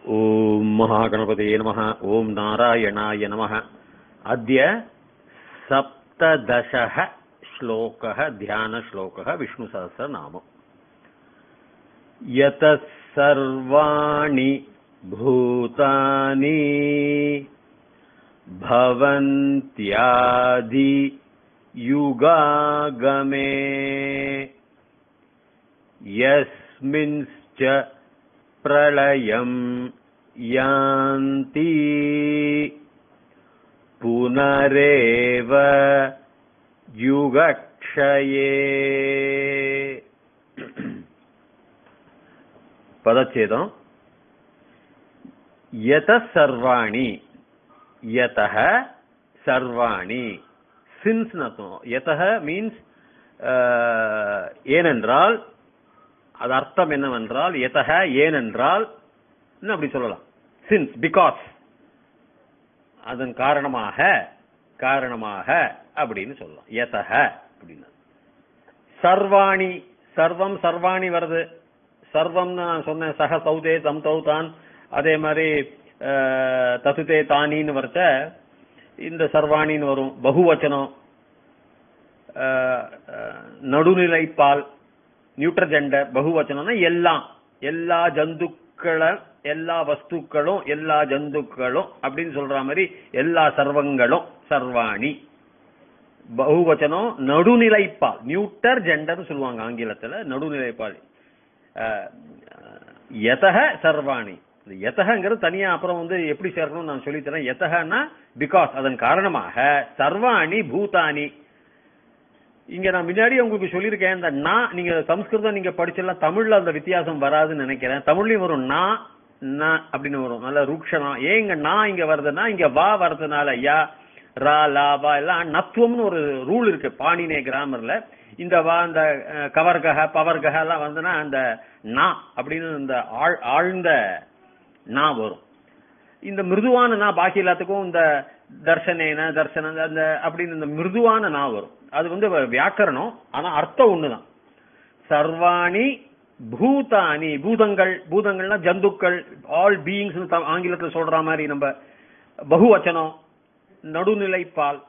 ॐ महागणपतये नमः ॐ नारायणाय नमः अद्य सप्तदशः श्लोकः ध्यानश्लोकः विष्णुसहस्रनाम यतः सर्वाणि भूतानि भवन्त्यादि युगागमे यस्मिंश्च प्रलयम् यान्ति पुनरेव युगक्षये पदच्छेदम् यतः सर्वाणि यतः सर्वाणி சின்ஸ் அர்த்தம் யதக மீன்ஸ் ஏனென்றால் அது அர்த்தம் என்னவென்றால் எதக ஏனென்றால் இன்னும் அப்படி சொல்லலாம் சின்ஸ் பிகாஸ் அதன் காரணமாக காரணமாக அப்படின்னு சொல்லலாம் எதக அப்படின்னு சர்வாணி சர்வம் சர்வாணி வருது சர்வம்னு நான் சொன்னேன் சக சௌதே தம் தௌதான் அதே மாதிரி அஹ், தசுதே தானின்னு வரச்ச இந்த சர்வாணின்னு வரும் பகுவச்சனம் அஹ், அஹ், நடுநிலைப்பால் நியூட்ரல் ஜெண்டர் பகுவச்சனம்னா எல்லாம் எல்லா ஜந்துக்கள எல்லா வஸ்துக்களும் எல்லா ஜந்துக்களும் அப்படின்னு சொல்ற மாதிரி எல்லா சர்வங்களும் சர்வாணி பகுவச்சனம் நடுநிலைப்பால் நியூட்டர் ஜெண்டர்னு சொல்லுவாங்க ஆங்கிலத்துல நடுநிலைப்பால் அஹ், யதக சர்வாணி இந்த யதகங்கிறது தனியா அப்புறம் வந்து எப்படி சேர்க்கணும்னு நான் சொல்லித்தரேன் யதகன்னா பிகாஸ் அதன் காரணமாக சர்வாணி பூதானி இங்க நான் முன்னாடி உங்களுக்கு சொல்லியிருக்கேன் இந்த நா நீங்க சம்ஸ்கிருதம் நீங்க படிச்செல்லாம் தமிழ்ல அந்த வித்தியாசம் வராதுன்னு நினைக்கிறேன் தமிழ்லயும் வரும் நா ந அப்படின்னு வரும் நல்ல ரூக்ஷனா ஏன் இங்க நா இங்க வருதுன்னா இங்க வா வர்றதுனால யா ரா லா வா எல்லாம் நத்துவம்னு ஒரு ரூல் இருக்கு பாணினே கிராமர்ல இந்த வா இந்த அஹ், கவர்கக பவர்கக எல்லாம் வந்துன்னா அந்த நா அப்படின்னு இந்த ஆழ்- ஆழ்ந்த நா வரும் இந்த மிருதுவான நா பாக்கி எல்லாத்துக்கும் இந்த தர்ஷனேன தர்சன அந்த அப்படின்னு இந்த மிருதுவான நா வரும் அது வந்து வியாக்கரணம் ஆனா அர்த்தம் ஒண்ணுதான் சர்வாணி பூதானி பூதங்கள் பூதங்கள்னா ஜந்துக்கள் ஆல் பீயிங்ஸ் ஆங்கிலத்துல சொல்ற மாதிரி நம்ம பகுவச்சனம் நடுநிலைப்பால்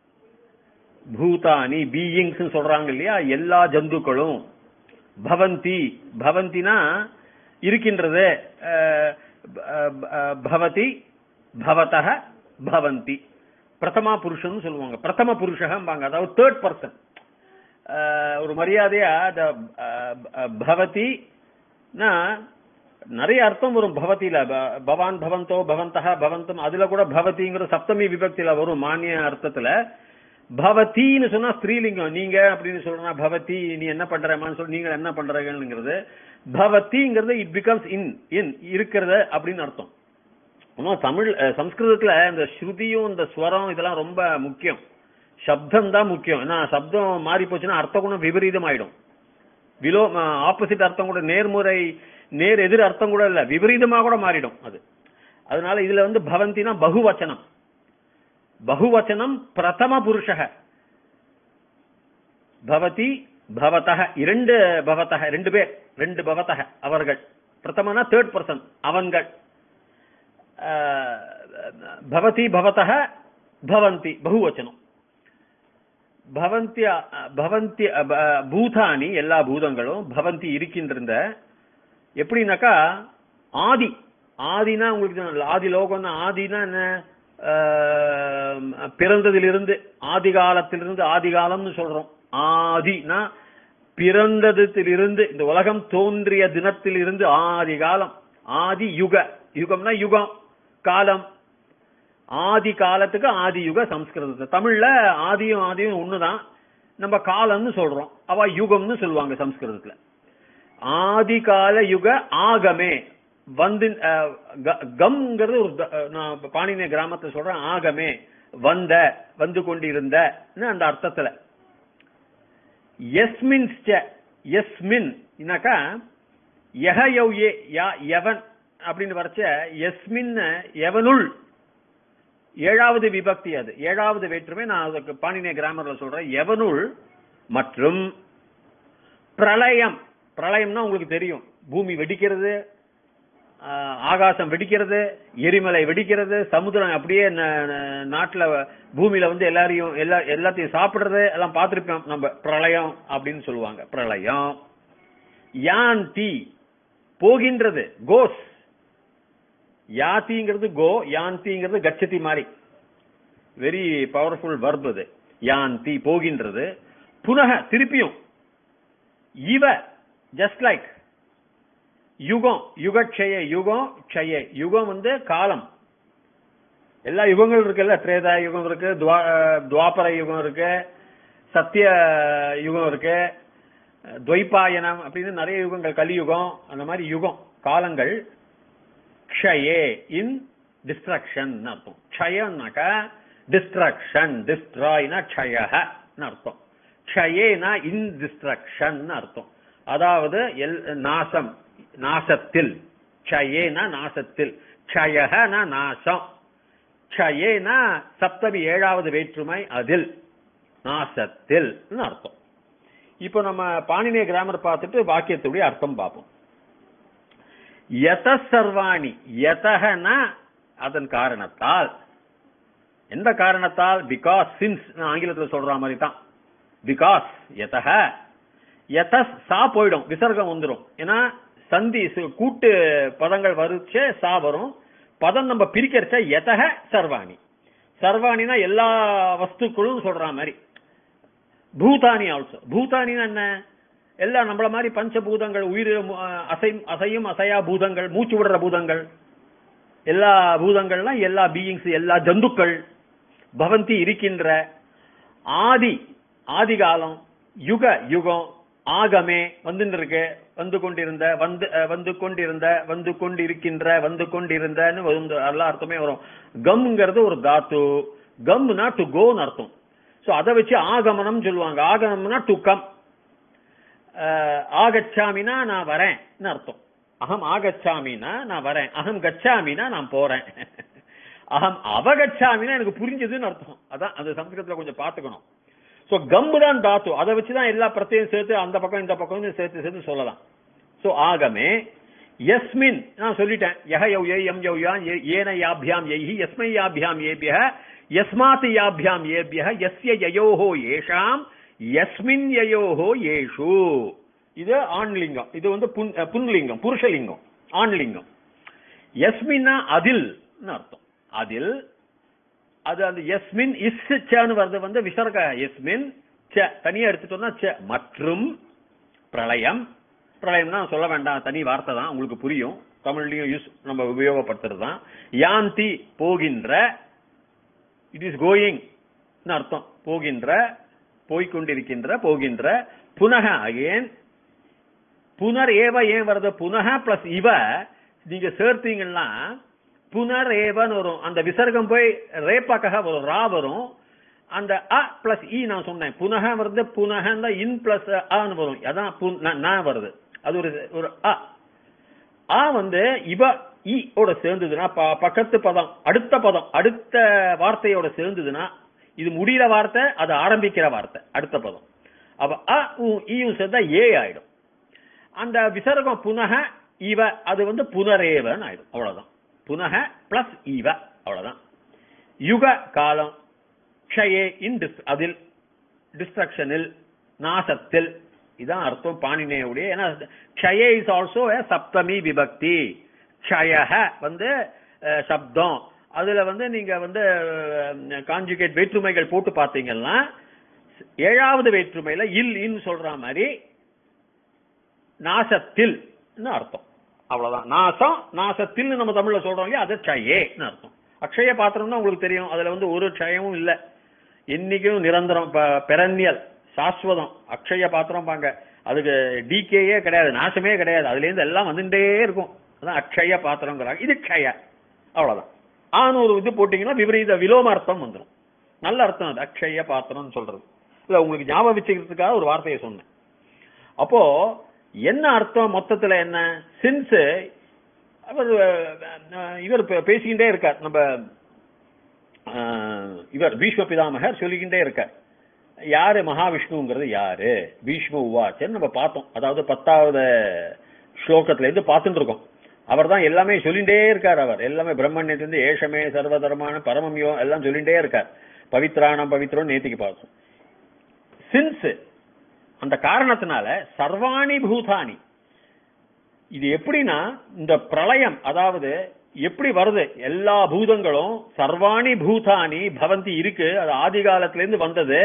பூதானி பீயிங்ஸ் சொல்றாங்க இல்லையா எல்லா ஜந்துக்களும் பவந்தி பவந்தினா இருக்கின்றது அஹ், அஹ், பவதி பவதக பவந்தி பிரதமா புருஷன் சொல்லுவாங்க பிரதம புருஷகம்பாங்க அதாவது தேர்ட் பர்சன் ஒரு மரியாதையா the, அஹ், அஹ், பவதினா நிறைய அர்த்தம் வரும் பவதியில ப- பவான் பவந்தோ பவந்தக பவந்தம் அதுல கூட பவதிங்கிற சப்தமி விபக்தியில வரும் மானிய அர்த்தத்துல பவதின்னு சொன்னா ஸ்திரீலிங்கம் நீங்க அப்படின்னு சொல்றா பவதி நீ என்ன பண்றமான்னு சொல்லி நீங்க என்ன பண்றீங்கிறது பவதிங்கிறது இட் பிகம்ஸ் இன் இன் இருக்கிறது அப்படின்னு அர்த்தம் ஆனா தமிழ் அஹ், சம்ஸ்கிருதத்துல இந்த ஸ்ருதியும் இந்த ஸ்வரம் இதெல்லாம் ரொம்ப முக்கியம் சப்தம் தான் முக்கியம் ஏன்னா சப்தம் மாறி போச்சுன்னா அர்த்தம் கூட விபரீதம் ஆயிடும் விலோ ஆப்போசிட் அர்த்தம் கூட நேர்முறை நேர் எதிர் அர்த்தம் கூட இல்ல விபரீதமா கூட மாறிடும் அது அதனால இதுல வந்து பவந்தினா பகுவச்சனம் பகுவச்சனம் பிரதம புருஷக பவதி பவதக இரண்டு பவதக ரெண்டு பேர் ரெண்டு பவதக அவர்கள் பிரதமனா தேர்ட் பர்சன் அவன்கள் அஹ், பவதி பவதக பவந்தி பகுவச்சனம் பவந்தி பவந்தி ப- பூதானி எல்லா பூதங்களும் பவந்தி இருக்கின்ற எப்படின்னாக்கா ஆதி ஆதினா உங்களுக்கு தெரியும், ஆதி லோகம்னா ஆதினா என்ன ஆஹ், பிறந்ததிலிருந்து ஆதி காலத்திலிருந்து ஆதி காலம்னு சொல்றோம் ஆதினா பிறந்ததிலிருந்து இந்த உலகம் தோன்றிய தினத்திலிருந்து ஆதி காலம் ஆதி யுக யுகம்னா யுகம் காலம் ஆதி காலத்துக்கு ஆதி யுக சம்ஸ்கிருதத்துல தமிழ்ல ஆதியும் ஆதியும் ஒண்ணுதான் நம்ம காலம்னு சொல்றோம் அவ யுகம்னு சொல்லுவாங்க சம்ஸ்கிருதத்துல ஆதி கால யுக ஆகமே வந்து அஹ், க- கம்ங்கிறது ஒரு த- அஹ், நான் பாணினிய கிராமத்தை சொல்றேன் ஆகமே வந்த வந்து கொண்டிருந்த அந்த அர்த்தத்துல எஸ்மின் எஸ்மின் இன்னாக்கா யஹ யௌ ஏ யா எவன் அப்படின்னு வரைச்ச எஸ்மின் எவனுள் ஏழாவது விபக்தி அது ஏழாவது வேற்றுமை நான் அதுக்கு பாணினிய கிராமர்ல சொல்றேன் எவனுள் மற்றும் பிரளயம் பிரளயம்னா உங்களுக்கு தெரியும் பூமி வெடிக்கிறது ஆஹ், ஆகாசம் வெடிக்கிறது எரிமலை வெடிக்கிறது சமுத்திரம் அப்படியே ந- ந- நாட்டுல பூமியில வந்து எல்லாரையும் எல்லா எல்லாத்தையும் சாப்பிடுறது எல்லாம் பார்த்திருப்போம் நம்ம பிரளயம் அப்படின்னு சொல்லுவாங்க பிரளயம் யான் தீ போகின்றது கோஸ் யாத்திங்கிறது கோ யாந்திங்கிறது கச்சதி மாதிரி வெரி பவர்ஃபுல் வர்ப் அது யாந்தி போகின்றது புனக திருப்பியும் இவ ஜஸ்ட் லைக் யுகம் யுகக்ஷய யுகம் க்ஷய யுகம் வந்து காலம் எல்லா யுகங்கள் இருக்குல்ல திரேதா யுகம் இருக்கு துவா- துவாபர யுகம் இருக்கு சத்திய யுகம் இருக்கு துவைபாயனம் அப்படின்னு நிறைய யுகங்கள் கலியுகம் அந்த மாதிரி யுகம் காலங்கள் க்ஷயே இன் டிஸ்ட்ரக்ஷன் அர்த்தம் க்ஷயம்னாக்கா டிஸ்ட்ரக்ஷன் டிஸ்ட்ராய்னா க்ஷயன்னு அர்த்தம் க்ஷயேனா இன் டிஸ்ட்ரக்ஷன் அர்த்தம் அதாவது எல் நாசம் நாசத்தில் க்ஷயேனா நாசத்தில் க்ஷயனா நாசம் க்ஷயேனா சப்தமி ஏழாவது வேற்றுமை அதில் நாசத்தில் அர்த்தம் இப்போ நம்ம பாணினிய கிராமர் பார்த்துட்டு வாக்கியத்துடைய அர்த்தம் பார்ப்போம் யத சர்வாணி யதகனா அதன் காரணத்தால் எந்த காரணத்தால் பிகாஸ் சின்ஸ் ஆங்கிலத்தில் சொல்ற மாதிரி தான் பிகாஸ் யதக யத சா போயிடும் விசர்க்கம் வந்துடும் ஏன்னா சந்தி சு- கூட்டு பதங்கள் வருச்சே சா வரும் பதம் நம்ம பிரிக்கிறச்ச யதக சர்வாணி சர்வாணினா எல்லா வஸ்துக்களும் சொல்ற மாதிரி பூதானி ஆல்சோ பூதானினா என்ன எல்லாம் நம்மள மாதிரி பஞ்சபூதங்கள் உயிர் அசை அசையும் அசையா பூதங்கள் மூச்சு விடுற பூதங்கள் எல்லா பூதங்கள்லாம் எல்லா பீயிங்ஸ் எல்லா ஜந்துக்கள் பவந்தி இருக்கின்ற ஆதி ஆதி காலம் யுக யுகம் ஆகமே வந்துட்டு இருக்கு வந்து கொண்டிருந்த வந்து அஹ், வந்து கொண்டிருந்த வந்து கொண்டிருக்கின்ற வந்து கொண்டிருந்தன்னு வந்து எல்லா அர்த்தமே வரும் கம்ங்கிறது ஒரு தாத்து கம்னா டு கோன்னு அர்த்தம் சோ அதை வச்சு ஆகமனம் சொல்லுவாங்க ஆகமம்னா டு கம் ஆகச்சாமினா நான் வரேன்னு அர்த்தம் அகம் ஆகச்சாமினா நான் வரேன் அகம் கச்சாமினா நான் போறேன் அகம் அவகச்சாமினா எனக்கு புரிஞ்சதுன்னு அர்த்தம் அதான் அந்த சம்ஸ்கிருதத்துல கொஞ்சம் பாத்துக்கணும் சோ கம்பு தான் தாத்து அதை வச்சுதான் எல்லா பிரத்யம் சேர்த்து அந்த பக்கம் இந்த பக்கம் சேர்த்து சேர்த்து சொல்லலாம் சோ ஆகமே யஸ்மின் நான் சொல்லிட்டேன் யஹ யௌ ஏ எம் யௌ யான் ஏ- ஏன யாபியாம் எய்ஹி யஸ்மை யாபியாம் ஏபிய யஸ்மாத் யாபியாம் ஏபிய யஸ்ய யயோஹோ ஏஷாம் யஸ்மின் யயோஹோ ஏஷு இது ஆண்லிங்கம் இது வந்து புன் அஹ் புன்லிங்கம் புருஷலிங்கம் ஆண்லிங்கம் யஸ்மின்னா அதில் அர்த்தம் அதில் அது அந்த எஸ்மின் இஸ் சேன்னு வருது வந்து விசர்க எஸ்மின் ச தனியா எடுத்துட்டோம்னா ச மற்றும் பிரளயம் பிரளயம்னா சொல்ல வேண்டாம் தனி வார்த்தை தான் உங்களுக்கு புரியும் தமிழ்லயும் யூஸ் நம்ம உபயோகப்படுத்துறது தான் யாந்தி போகின்ற இட் இஸ் கோயிங் அர்த்தம் போகின்ற போய்க்கொண்டிருக்கின்ற போகின்ற புனக அகேன் புனர் ஏவ ஏன் வருது புனக பிளஸ் இவ நீங்க சேர்த்தீங்கன்னா புனர் ஏவன்னு வரும் அந்த விசர்க்கம் போய் ரேப்பாக்காக வரும் ரா வரும் அந்த அ பிளஸ் இ நான் சொன்னேன் புனக வருது புனக இன் பிளஸ் ஆன்னு வரும் அதான் புன்- ந- ந வருது அது ஒரு ஒரு அ ஆ வந்து இவ இ ஓட சேர்ந்ததுன்னா ப- பக்கத்து பதம் அடுத்த பதம் அடுத்த வார்த்தையோட சேர்ந்ததுன்னா இது முடிகிற வார்த்தை அது ஆரம்பிக்கிற வார்த்தை அடுத்த பதம் அப்ப அ உ ஈயும் சேர்ந்தா ஏ ஆயிடும் அந்த விசர்க்கம் புனக இவ அது வந்து புனரேவன் ஆயிடும் அவ்வளவுதான் புனக பிளஸ் இவ அவ்வளவுதான் யுக காலம் க்ஷயே இன் டிஸ் அதில் டிஸ்ட்ரக்ஷனில் நாசத்தில் இதான் அர்த்தம் பாணினேயுடைய ஏன்னா க்ஷய இஸ் ஆல்சோ சப்தமி விபக்தி க்ஷயஹ வந்து அஹ், சப்தம் அதுல வந்து நீங்க வந்து காஞ்சுகேட் வேற்றுமைகள் போட்டு பார்த்தீங்கன்னா ஏழாவது வேற்றுமையில இல் இன் சொல்ற மாதிரி நாசத்தில் அர்த்தம் அவ்வளவுதான் நாசம் நாசத்தில் நம்ம தமிழ்ல சொல்றோம் இல்லையா அது க்ஷயேன்னு அர்த்தம் அக்ஷய பாத்திரம்னா உங்களுக்கு தெரியும் அதுல வந்து ஒரு க்ஷயமும் இல்ல என்னைக்கும் நிரந்தரம் பெரன்னியல் சாஸ்வதம் அக்ஷய பாத்திரம் பாங்க அதுக்கு டிகேயே கிடையாது நாசமே கிடையாது அதுல இருந்து எல்லாம் வந்துட்டே இருக்கும் அதான் அக்ஷய பாத்திரங்கிறாங்க இது க்ஷய அவ்வளவுதான் ஆன ஒரு இது போட்டீங்கன்னா விபரீத விலோம அர்த்தம் வந்துடும் நல்ல அர்த்தம் அது அக்ஷய பாத்திரம்னு சொல்றது இல்ல உங்களுக்கு ஞாபகம் வச்சுக்கிறதுக்காக ஒரு வார்த்தையை சொன்னேன் அப்போ என்ன அர்த்தம் மொத்தத்துல என்ன சின்ஸ் அவர் அஹ், இவர் பே- பேசிக்கிட்டே இருக்கார் நம்ம அஹ், இவர் பீஷ்ம பிதாமகர் சொல்லிக்கிட்டே இருக்கார் யாரு மகாவிஷ்ணுங்கிறது யாரு பீஷ்ம உவாச்சன்னு நம்ம பார்த்தோம் அதாவது பத்தாவது ஸ்லோகத்துல இருந்து பார்த்துட்டு இருக்கோம் அவர் தான் எல்லாமே சொல்லிட்டே இருக்கார் அவர் எல்லாமே பிரம்மண்யத்திலிருந்து ஏஷமே சர்வதர்மான பரமமியோ எல்லாம் சொல்லிட்டே இருக்கார் பவித்ராணம் பவித்ரம் நேத்திக்கு பார்த்தோம் சின்ஸ் அந்த காரணத்தினால சர்வாணி பூதானி இது எப்படின்னா இந்த பிரளயம் அதாவது எப்படி வருது எல்லா பூதங்களும் சர்வாணி பூதானி பவந்தி இருக்கு அது ஆதி காலத்துல இருந்து வந்தது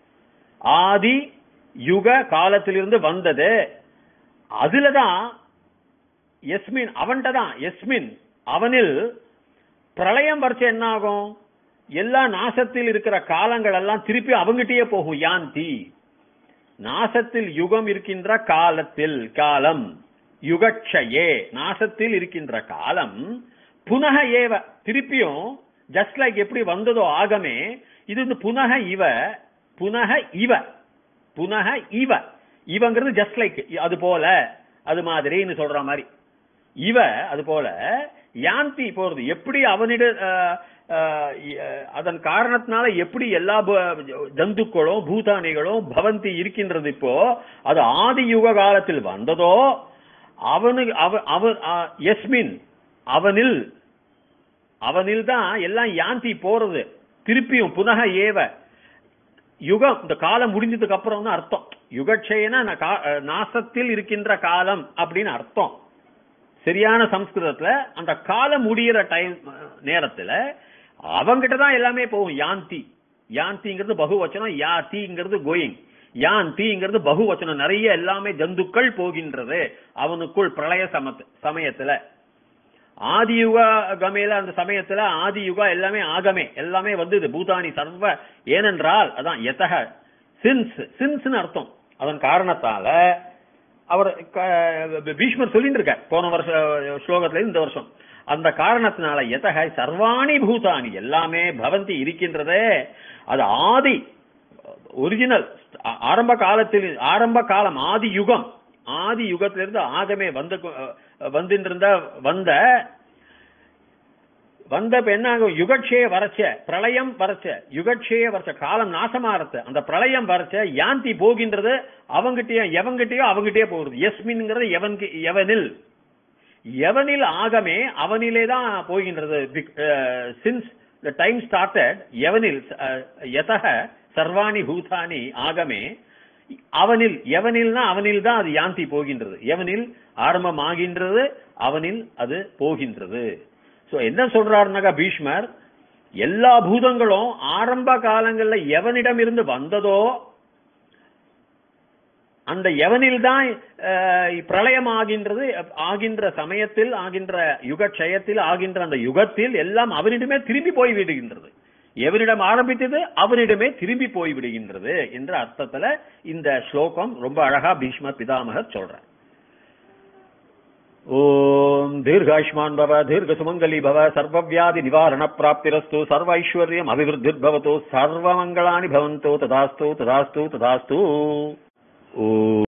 ஆதி யுக காலத்திலிருந்து வந்தது அதுலதான் எஸ்மின் அவன்கிட்ட தான் எஸ்மின் அவனில் பிரளயம் வரைச்ச என்ன ஆகும் எல்லா நாசத்தில் இருக்கிற காலங்கள் எல்லாம் திருப்பி அவங்கிட்டயே போகும் யாந்தி நாசத்தில் யுகம் இருக்கின்ற காலத்தில் காலம் யுகக்ஷயே நாசத்தில் இருக்கின்ற காலம் புனக ஏவ திருப்பியும் ஜஸ்ட் லைக் எப்படி வந்ததோ ஆகமே இது வந்து புனக இவ புனக இவ புனக இவ இவங்கிறது ஜஸ்ட் லைக் அது போல அது மாதிரின்னு சொல்ற மாதிரி இவ அது போல யாந்தி போறது எப்படி அவனிட அஹ், அஹ், அஹ், அதன் காரணத்தினால எப்படி எல்லா பு- ஜந்துக்களும் பூதானிகளும் பவந்தி இருக்கின்றது இப்போ அது ஆதி யுக காலத்தில் வந்ததோ அவனுக்கு அவ அவன் அஹ், எஸ்மின் அவனில் அவனில் தான் எல்லாம் யாந்தி போறது திருப்பியும் புனக ஏவ யுகம் இந்த காலம் முடிஞ்சதுக்கு அப்புறம் தான் அர்த்தம் யுகக்ஷயனா ந- கா- அஹ், நாசத்தில் இருக்கின்ற காலம் அப்படின்னு அர்த்தம் சரியான சம்ஸ்கிருதத்துல அந்த காலம் முடியிற டைம் நேரத்துல அவங்கிட்ட தான் எல்லாமே போகும் யாந்தி யாந்திங்கிறது பகுவச்சனம் யாத்திங்கிறது கோயிங் யாந்திங்கிறது பகுவச்சனம் நிறைய எல்லாமே ஜந்துக்கள் போகின்றது அவனுக்குள் பிரளய சமத்து சமயத்துல ஆதியுக கமேல அந்த சமயத்துல ஆதியுகா எல்லாமே ஆகமே எல்லாமே வந்தது பூதானி சர்வ ஏனென்றால் அதான் எதக சின்ஸ் சின்ஸ்னு அர்த்தம் அதன் காரணத்தால அவர் க- பீஷ்மர் சொல்லிட்டு இருக்கார் போன வருஷ ஸ்லோகத்துல இருந்து இந்த வருஷம் அந்த காரணத்தினால எதக சர்வாணி பூதானி எல்லாமே பவந்தி இருக்கின்றதே அது ஆதி ஒரிஜினல் ஆரம்ப காலத்தில் ஆரம்ப காலம் ஆதி யுகம் ஆதி யுகத்திலிருந்து ஆகமே வந்த வந்துருந்த வந்த வந்த இப்ப என்ன ஆகும் யுகக்ஷய வரச்ச பிரளயம் வரச்ச யுகக்ஷய வரச்ச காலம் நாசமாறச்ச அந்த பிரளயம் வரச்ச யாந்தி போகின்றது அவங்கிட்டயோ எவங்கிட்டயோ அவங்கிட்டயே போகுது எஸ்மின்ங்கிறது எவன் எவனில் எவனில் ஆகமே அவனிலே தான் போகின்றது சின்ஸ் த டைம் ஸ்டார்டட் எவனில் எதக சர்வாணி பூதானி ஆகமே அவனில் எவனில்னா அவனில் தான் அது யாந்தி போகின்றது எவனில் ஆரம்பமாகின்றது அவனில் அது போகின்றது சோ என்ன சொல்றாருனாக்கா பீஷ்மர் எல்லா பூதங்களும் ஆரம்ப காலங்கள்ல எவனிடம் இருந்து வந்ததோ அந்த எவனில் தான் பிரளயம் ஆகின்றது ஆகின்ற சமயத்தில் ஆகின்ற யுகக்ஷயத்தில் ஆகின்ற அந்த யுகத்தில் எல்லாம் அவனிடமே திரும்பி போய் விடுகின்றது எவனிடம் ஆரம்பித்தது அவனிடமே திரும்பி போய் விடுகின்றது என்ற அர்த்தத்துல இந்த ஸ்லோகம் ரொம்ப அழகா பீஷ்மர் பிதாமகர் சொல்றார் ஓம் தீர்காயுஷ்மான் பவ தீர்க்க சுமங்கலி பவ சர்வவியாதி நிவாரண பிராப்திரஸ்து சர்வ ஐஸ்வர்யம் அபிவிருத்திர்பவத்து சர்வமங்களானி பவந்தோ ததாஸ்து ததாஸ்து ததாஸ்து ஓ